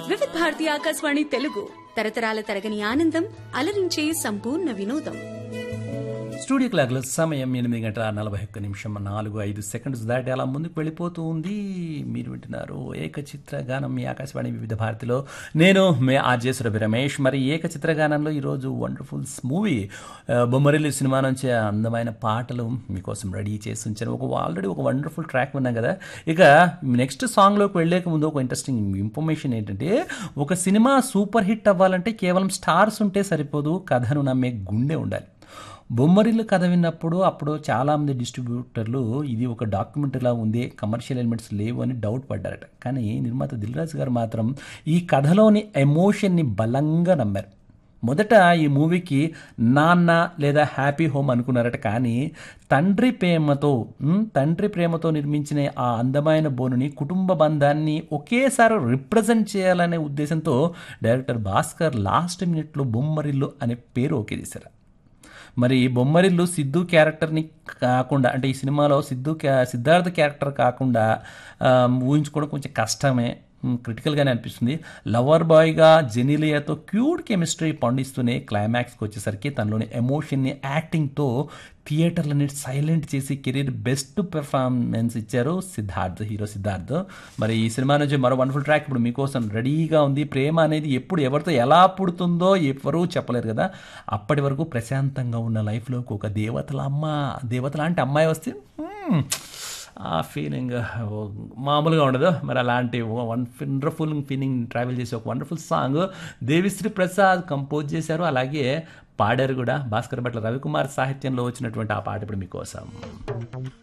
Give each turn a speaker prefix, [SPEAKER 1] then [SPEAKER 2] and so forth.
[SPEAKER 1] వివిధ భారతి ఆకాశవాణి తెలుగు తరతరాల తరగని ఆనందం అలరించే సంపూర్ణ వినోదం
[SPEAKER 2] స్టూడియో క్లాక్లో సమయం ఎనిమిది గంటల నలభై ఒక్క నిమిషం నాలుగు ఐదు సెకండ్స్ దాటి అలా ముందుకు వెళ్ళిపోతూ ఉంది మీరు వింటున్నారు ఏకచిత్ర గానం మీ ఆకాశవాణి వివిధ భారతిలో నేను మే ఆర్జే సురభి రమేష్ మరి ఏకచిత్ర గానంలో ఈరోజు వండర్ఫుల్ మూవీ బొమ్మరిల్లు సినిమా నుంచి అందమైన పాటలు మీకోసం రెడీ చేసి ఉంచాను ఒక ఆల్రెడీ ఒక వండర్ఫుల్ ట్రాక్ విన్నాం కదా ఇక నెక్స్ట్ సాంగ్లోకి వెళ్ళేక ముందు ఒక ఇంట్రెస్టింగ్ ఇన్ఫర్మేషన్ ఏంటంటే ఒక సినిమా సూపర్ హిట్ అవ్వాలంటే కేవలం స్టార్స్ ఉంటే సరిపోదు కథను నమ్మే గుండె ఉండాలి బొమ్మరిల్లు కథ విన్నప్పుడు అప్పుడు చాలామంది డిస్ట్రిబ్యూటర్లు ఇది ఒక డాక్యుమెంటరీలా ఉంది కమర్షియల్ ఎలిమెంట్స్ లేవు అని డౌట్ పడ్డారట కానీ నిర్మాత దిల్రాజు గారు మాత్రం ఈ కథలోని ఎమోషన్ని బలంగా నమ్మారు మొదట ఈ మూవీకి నాన్న లేదా హ్యాపీ హోమ్ అనుకున్నారట కానీ తండ్రి ప్రేమతో ఉమ్, తండ్రి ప్రేమతో నిర్మించిన ఆ అందమైన బోనుని కుటుంబ బంధాన్ని ఒకేసారి రిప్రజెంట్ చేయాలనే ఉద్దేశంతో డైరెక్టర్ భాస్కర్ లాస్ట్ మినిట్లో బొమ్మరిల్లు అనే పేరు ఓకే చేశారు మరి బొమ్మరిల్లు సిద్ధు క్యారెక్టర్ని కాకుండా అంటే ఈ సినిమాలో సిద్ధు క్యా సిద్ధార్థ క్యారెక్టర్ కాకుండా ఆ, ఊహించుకోవడం కొంచెం కష్టమే మ్, క్రిటికల్గానే అనిపిస్తుంది లవర్ బాయ్గా జెనిలియాతో క్యూట్ కెమిస్ట్రీ పండిస్తూనే క్లైమాక్స్కి వచ్చేసరికి తనలోని ఎమోషన్ని యాక్టింగ్తో థియేటర్లని సైలెంట్ చేసి కెరీర్ బెస్ట్ పెర్ఫార్మెన్స్ ఇచ్చారు సిద్ధార్థ్ హీరో సిద్ధార్థ్ మరి ఈ సినిమా నుంచి మరో వండర్ఫుల్ ట్రాక్ ఇప్పుడు మీకోసం రెడీగా ఉంది ప్రేమ అనేది ఎప్పుడు ఎవరితో ఎలా పుడుతుందో ఎవరూ చెప్పలేరు కదా అప్పటి వరకు ప్రశాంతంగా ఉన్న లైఫ్లోకి ఒక దేవతల అమ్మ దేవత లాంటి అమ్మాయి వస్తే మ్మ్, ఆ ఫీలింగ్ మామూలుగా ఉండదు మరి అలాంటి వన్ వండర్ఫుల్ ఫీలింగ్ ట్రావెల్ చేసే ఒక wonderful song Devi Sri Prasad compose చేశారు అలాగే పాడారు కూడా భాస్కర్ భట్ల రవికుమార్ సాహిత్యంలో వచ్చినటువంటి ఆ పాట ఇప్పుడు మీకోసం